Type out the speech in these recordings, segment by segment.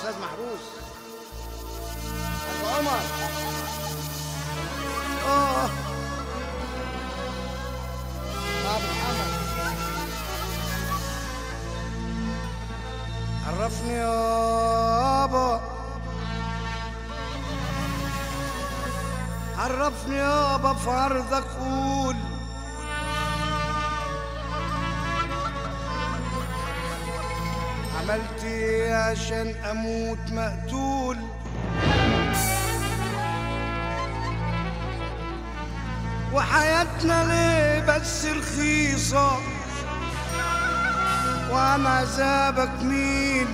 استاذ محروس ابو عمر اه ابو محمد عرفني يابا عرفني يابا في عرضك قول عملت ايه عشان اموت مقتول وحياتنا ليه بس رخيصة وعن عذابك مين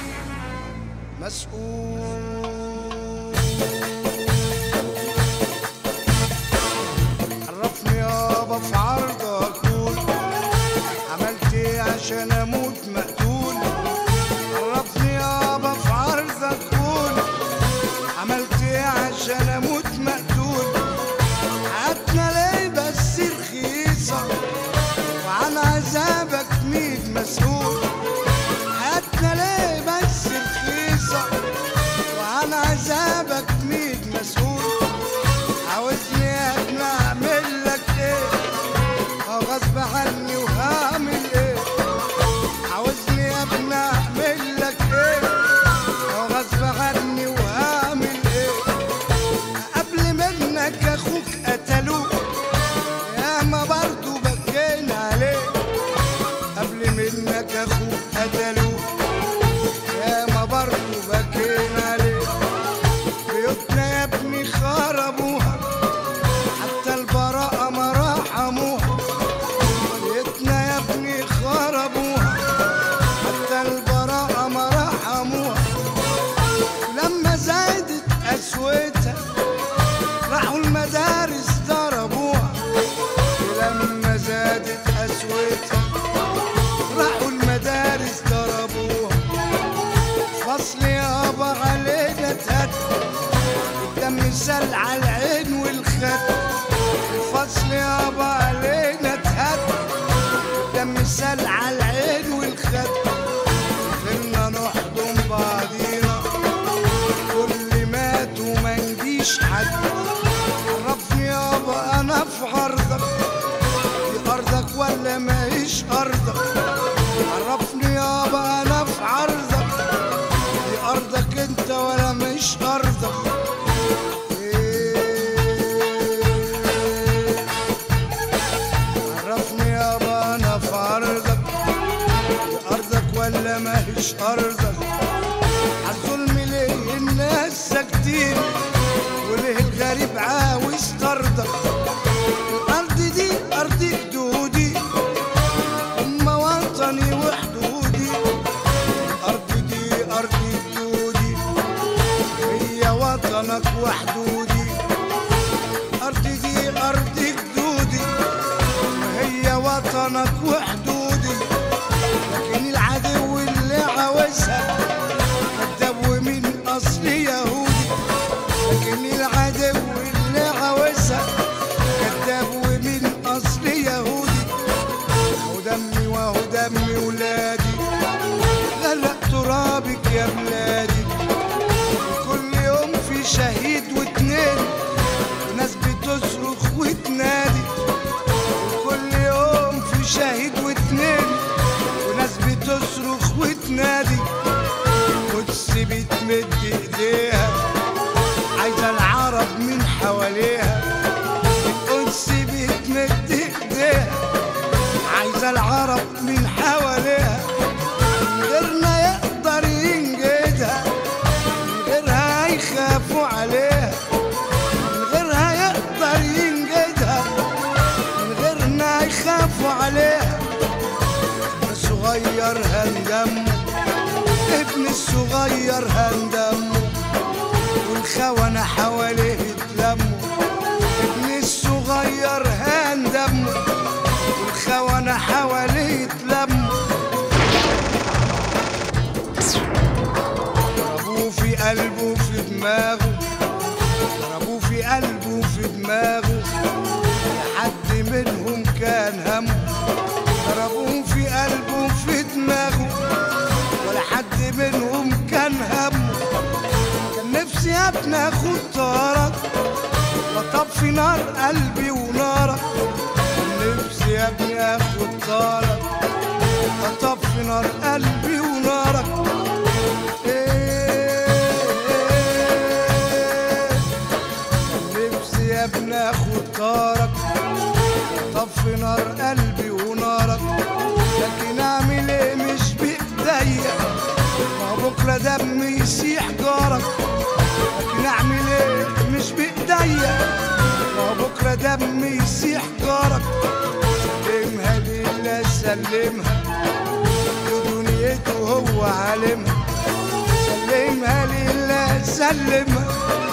مسؤول عرفني يابا في عرضك قول عملت ايه عشان اموت مقتول عرفني يابا في عرضك قول عملت ايه عشان اموت مقتول حياتنا ليه بس رخيصة وعن عذابك مين مسؤول حياتنا ليه بس رخيصة وعن عذابك مين مسؤول عاوزني يا ابني اعمل لك ايه اه غصب عني وهعمل ايه عاوزني يا ابني اعمل لك ايه اه غصب عني وهعمل ايه قبل منك اخوك قتلوه يا ما برضو بكينا عليه قبل منك اخوك قتلوه يا ما برضو بكينا عليه بيوتنا يا ابني خربوها حتى البراءة ما رحموها بيوتنا يا ابني خربوها حتى البراءة ما رحموها ولما زادت قسوتها راحوا المدارس ضربوها ولما زادت قسوتها راحوا المدارس ضربوها فصل يابا علينا اتهد الدم سل على العين والخد الفصل يابا علينا اتهد الدم سل على العين والخد خلنا نحضن بعضينا كل مات وما نجيش حد عرفني يابا انا في عرضك دي ارضك ولا ماهيش ارضك عرفني يابا انا في عرضك دي ارضك انت ولا مش ارضك إيه. عرفني يابا انا في عرضك دي ارضك ولا ماهيش ارضك عالظلم ليه الناس ساكتين وليه الغريب عاوز طردك الارض دي ارض جدودي ام وطني وحدودي الارض دي ارض جدودي هي وطنك وحدودي الارض دي ارض جدودي هي وطنك وحدودي لكن العدو اللي عاوزها كذاب ومن اصل يهودي لكن العدو اللي عاوزها كذاب ومن اصل يهودي هو دمي وهو دم ولادي غرق ترابك يا بلادي كل يوم في شهيد واتنين وناس بتصرخ وتنادي كل يوم في شهيد واتنين وناس بتصرخ وتنادي قدس بتمد ايديها عايزه العرب من حواليها القدس بتمد ايديها عايزه العرب من حواليها من غيرنا يقدر ينجدها من غيرها يخافوا عليها من غيرها يقدر ينجدها من غيرنا يخافوا عليها ابن الصغير هندمه ابن الصغير هندمه والخونة حواليه اتلموا ابن الصغير هندمه والخونة حواليه اتلموا ضربوه في قلبه في دماغه ضربوه في قلبه في دماغه لحد منهم كان همه ضربوه في قلبه في دماغه ولا حد منهم كان همه اخد طارك واطفي نار قلبي ونارك كان نفسي يا ابني اخد طارك واطفي نار قلبي ونارك إيه نفسي يا ابني اخد طارك طفي نار قلبي ونارك لكن اعمل ايه مش بايديا ما بكره دمي يسيح جارك لكن اعمل ايه مش بايديا ما بكره دمي يسيح جارك سلمها لله سلمها ودنيته هو عالمها سلمها لله سلمها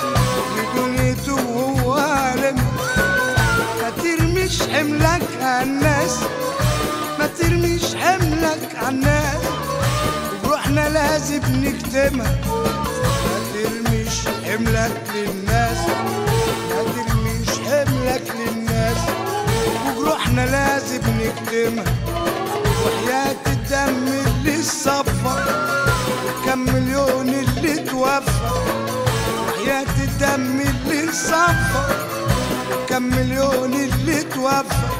لدنيته هو عالمها ما ترميش حملك عالناس ما ترميش حملك عالناس وروحنا لازم نكتمها ما ترميش حملك للناس ما ترميش حملك للناس وجروحنا لازم نكتمها وحياة الدم اللي صفى كم مليون اللي توفى وحياة الدم اللي صفى كم مليون اللي توفى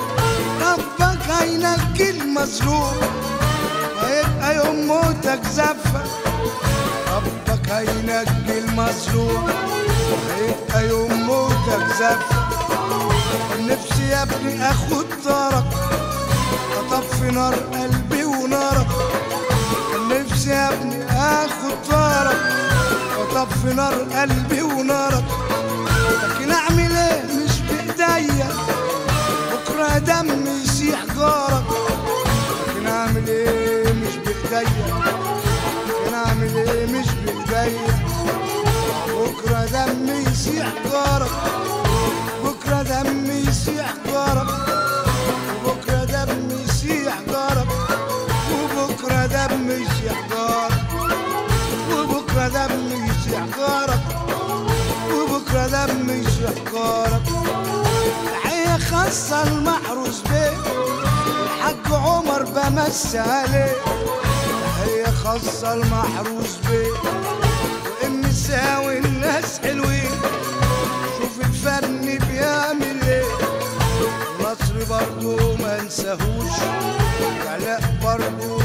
ربك هينجي المظلوم ويبقى يوم موتك زفة ربك هينجي المظلوم وهيبقى يوم موتك زفة نفسي يا ابني اخد طارك اطفي نار قلبي ونارك كان نفسي يا ابني اخد طارك واطفي نار قلبي ونارك لكن اعمل ايه مش بايديا بكره دمي يسيح جارك لكن اعمل ايه مش بايديا لكن اعمل ايه مش بايديا بكره دمي يسيح جارك بكره دمي يسيح جارك وبكره دمي يسيح جارك وبكره دمي يسيح جارك وبكره دمي يسيح جارك وبكره دمي يسيح جارك تحية خاصة المحروس بيه الحاج عمر بمس عليه تحية خاصة المحروس بيه والنساء والناس حلوين شوف الفن بيعمل ايه مصر برضو ما نساهوش علاء برضو